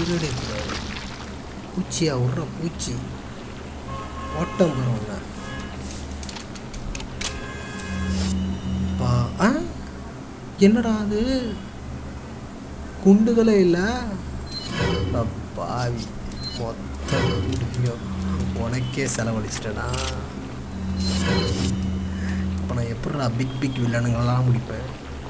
உயிரோடு இருக்கிறாரு பூச்சியா விட்ற பூச்சி ஓட்டம் பெறுவாங்க பா ஆ என்னடா அது குண்டுகளே இல்லை அட பாவி மொத்த குண்டுலையும் உனக்கே செலவழிச்சிட்டேனா இப்போ நான் எப்படிடா பிக் பிக் வில்லனுங்களெல்லாம் முடிப்பேன்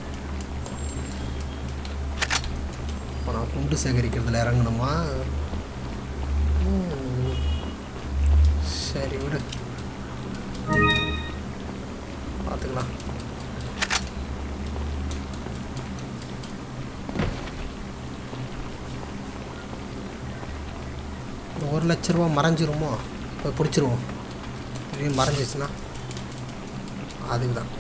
இப்போ நான் குண்டு சேகரிக்கிறதுல இறங்கணுமா ம். சரி விடு பார்த்துக்கலாம் இந்த ஒரு லட்ச ரூபா மறைஞ்சிருமோ போய் பிடிச்சிருவோம் திடீர்னு மறைஞ்சிச்சுன்னா அதுக்கு தான்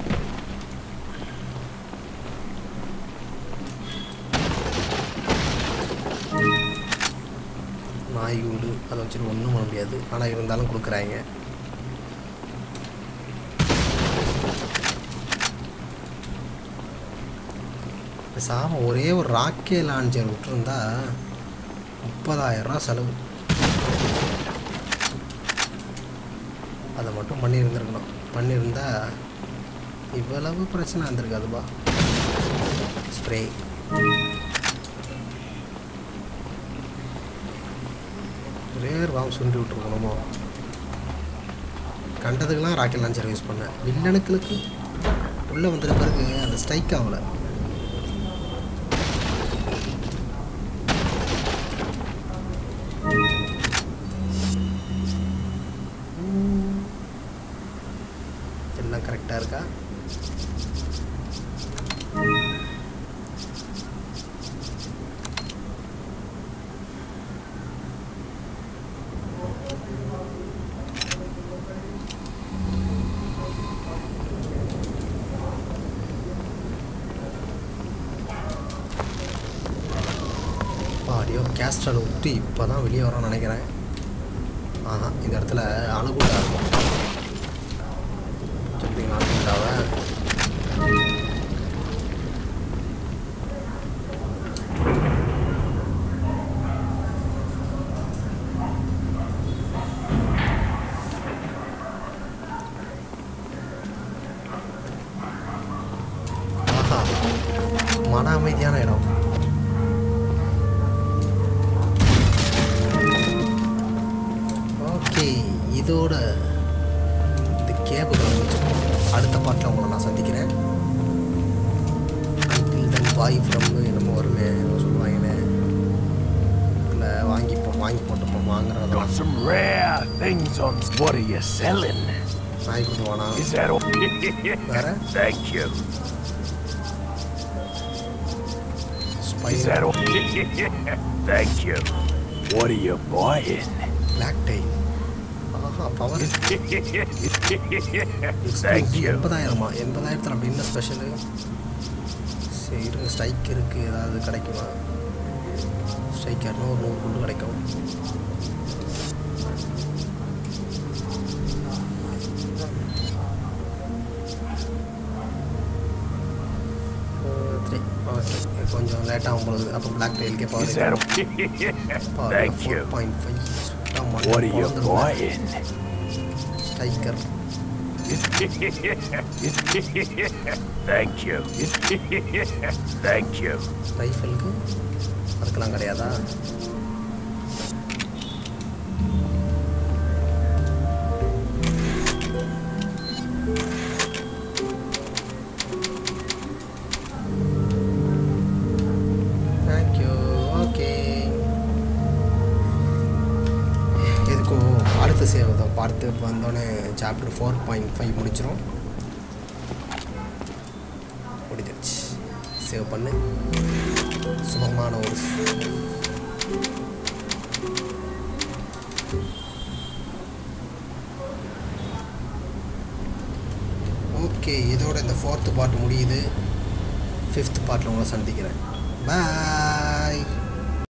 நாய் உண்டு அதை வச்சுட்டு ஒன்றும் பண்ண முடியாது ஆனால் இருந்தாலும் கொடுக்குறாங்க பேசாம ஒரே ஒரு ராக்கே லான்ச்சர் விட்டுருந்தா முப்பதாயிரம் ரூபா செலவு அதை மட்டும் பண்ணியிருந்திருக்கணும் பண்ணியிருந்தா இவ்வளவு பிரச்சனை வந்திருக்காதுப்பா ஸ்ப்ரே ரேர் வாம் சுண்டி விட்டுருக்கணுமோ கண்டதுக்கெல்லாம் ராக்கெட் லான்ச்சர் யூஸ் பண்ணேன் வில்லனுக்களுக்கு உள்ளே வந்துட்ட பிறகு அந்த ஸ்ட்ரைக் ஆகலை எல்லாம் கரெக்டாக இருக்கா ஆடியோ கேஸ்ட்ரால் விட்டு இப்போ தான் வெளியே வரோம்னு நினைக்கிறேன் ஆஹா இந்த இடத்துல அணுகுண்டா இருக்கும் சொல்றீங்களா அணுகுண்டாவை ஆஹா மன அமைதியான இடம் ஓகே இதோட இந்த கேபிள் அடுத்த பாட்டில் உங்களை நான் சந்திக்கிறேன் அங்கிள் தன் பாய் ஃப்ரம் என்னமோ வருமே என்னமோ சொல்லுவாங்கண்ணே இல்லை வாங்கிப்போம் வாங்கி போட்டுப்போம் Got வாங்குறதெல்லாம் some rare things on. What are you selling? நாய் கொண்டு வானா Is that all? Better? Thank you. Is spice that all? Thank you. What are you buying? Black tie ஆஹா பவர் Thank you. எண்பதாயிரமா எண்பதாயிரத்தில் அப்படி என்ன ஸ்பெஷலு சரி இருங்க ஸ்ட்ரைக் இருக்குது ஏதாவது கிடைக்குமா ஸ்ட்ரைக் இரநூறு நூறு குண்டு கிடைக்கும் த்ரீ ஓகே கொஞ்சம் லேட்டாகும் பொழுது அப்போ பிளாக் டெயிலுக்கே Is that power all? Thank you. Four point five What are you buying? Striker Thank you. Thank you. ரைஃபிளுக்கு அதுக்கெல்லாம் கிடையாதா தேங்க்யூ ஓகே எதுக்கும் அடுத்த சேவ் தான் பார்த்து வந்தோடனே சாப்டர் ஃபோர் பாயிண்ட் ஃபைவ் முடிச்சிடும் முடிஞ்சிருச்சு சேவ் பண்ணு சுகமான ஒரு ஓகே இதோட இந்த ஃபோர்த்து பார்ட் முடியுது ஃபிஃப்த் பார்ட்டில் உங்களை சந்திக்கிறேன் பாய்